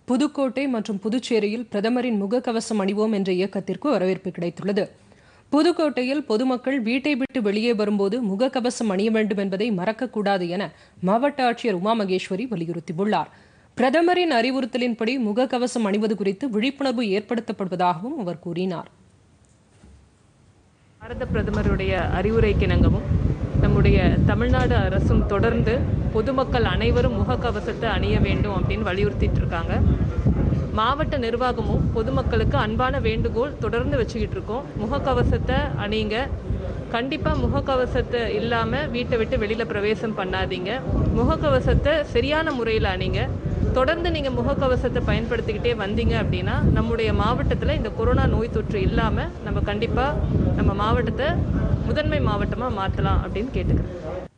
புதுக்கோட்டை மற்றும் புதுச்சேரியில் பிரதமரின் முகக்கவசம் அணிவோம் என்ற இயக்கத்திற்கு வரவேற்பு கிடைத்துள்ளது புதுக்கோட்டையில் பொதுமக்கள் வீட்டை விட்டு வெளியே வரும்போது முகக்கவசம் அணிய வேண்டும் என்பதை மறக்கக்கூடாது என மாவட்ட ஆட்சியர் உமா மகேஸ்வரி வலியுறுத்தியுள்ளார் பிரதமரின் அறிவுறுத்தலின்படி முகக்கவசம் அணிவது குறித்து விழிப்புணர்வு ஏற்படுத்தப்படுவதாகவும் அவர் கூறினார் பாரத பிரதமருடைய அறிவுரைக்கிணங்கவும் நம்முடைய தமிழ்நாடு அரசும் தொடர்ந்து பொதுமக்கள் அனைவரும் முகக்கவசத்தை அணிய வேண்டும் அப்படின்னு வலியுறுத்திட்டு இருக்காங்க மாவட்ட நிர்வாகமும் பொதுமக்களுக்கு அன்பான வேண்டுகோள் தொடர்ந்து வச்சுக்கிட்டு இருக்கோம் முகக்கவசத்தை அணிங்க கண்டிப்பாக முகக்கவசத்தை இல்லாமல் வீட்டை விட்டு வெளியில் பிரவேசம் பண்ணாதீங்க முகக்கவசத்தை சரியான முறையில் அணிங்க தொடர்ந்து நீங்கள் முகக்கவசத்தை பயன்படுத்திக்கிட்டே வந்தீங்க அப்படின்னா நம்முடைய மாவட்டத்தில் இந்த கொரோனா நோய் தொற்று இல்லாமல் நம்ம கண்டிப்பாக நம்ம மாவட்டத்தை முதன்மை மாவட்டமாக மாற்றலாம் அப்படின்னு கேட்டுக்கிறேன்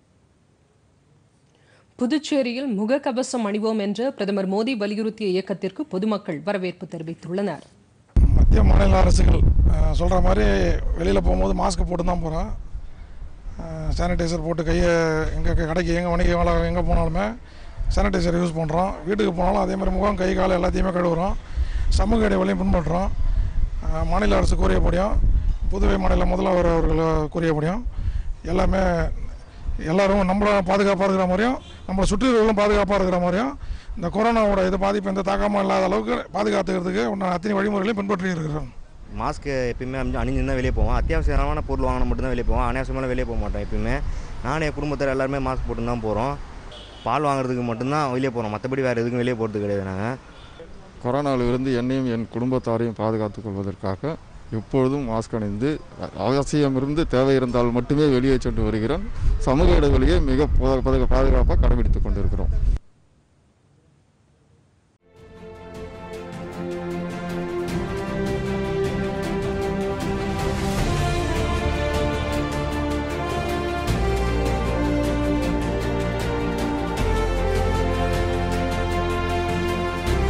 புதுச்சேரியில் முகக்கவசம் அணிவோம் என்ற பிரதமர் மோடி வலியுறுத்திய இயக்கத்திற்கு பொதுமக்கள் வரவேற்பு தெரிவித்துள்ளனர் மத்திய மாநில அரசுகள் அஹ், சொல்ற மாதிரி வெளியில் போகும்போது மாஸ்க் போட்டு தான் போகிறோம் சானிடைசர் போட்டு கையை எங்கே கடைக்கு எங்கே வணிக வளாகம் எங்கே போனாலுமே சானிடைசர் யூஸ் பண்ணுறோம் வீட்டுக்கு போனாலும் அதே மாதிரி முகம் கை கால் எல்லாத்தையுமே கழுவுறோம் சமூக இடைவெளியும் பின்பற்றுறோம் அஹ், மாநில அரசு கூறியபடியும் புதுவை மாநில முதல்வர் அவர்கள் கூறியபடியும் எல்லாமே எல்லாரும் நம்மளும் பாதுகாப்பாக இருக்கிற மாதிரியும் நம்மளை சுற்றியுள்ளவர்களும் பாதுகாப்பாக இருக்கிற மாதிரியும் இந்த கொரோனாவோட இது பாதிப்பு எந்த தாக்கமும் இல்லாத அளவுக்கு பாதுகாத்துக்கிறதுக்கு உண்டான அத்தனை வழிமுறைகளையும் பின்பற்றி இருக்கிறோம் மாஸ்க்கு எப்பயுமே அணிஞ்சு அணிஞ்சு தான் வெளியே போவோம் அத்தியாவசியமான பொருள் வாங்கினா மட்டும்தான் வெளியே போவோம் அனாவசியமான வெளியே போக மாட்டோம் எப்பயுமே நானும் என் குடும்பத்தில் எல்லாருமே மாஸ்க் போட்டு தான் போகிறோம் பால் வாங்குறதுக்கு மட்டும்தான் வெளியே போகிறோம் மற்றபடி வேறு எதுக்கும் வெளியே போகிறது கிடையாது நாங்கள் கொரோனாவிலிருந்து என்னையும் என் குடும்பத்தாரையும் பாதுகாத்துக் கொள்வதற்காக எப்பொழுதும் மாஸ்க் அணிந்து அவசியம் இருந்து தேவை இருந்தால் மட்டுமே வெளியே சென்று வருகிறோம் சமூக இடைவெளியை மிக பாதுகாப்பாக கடைபிடித்துக் கொண்டிருக்கிறோம்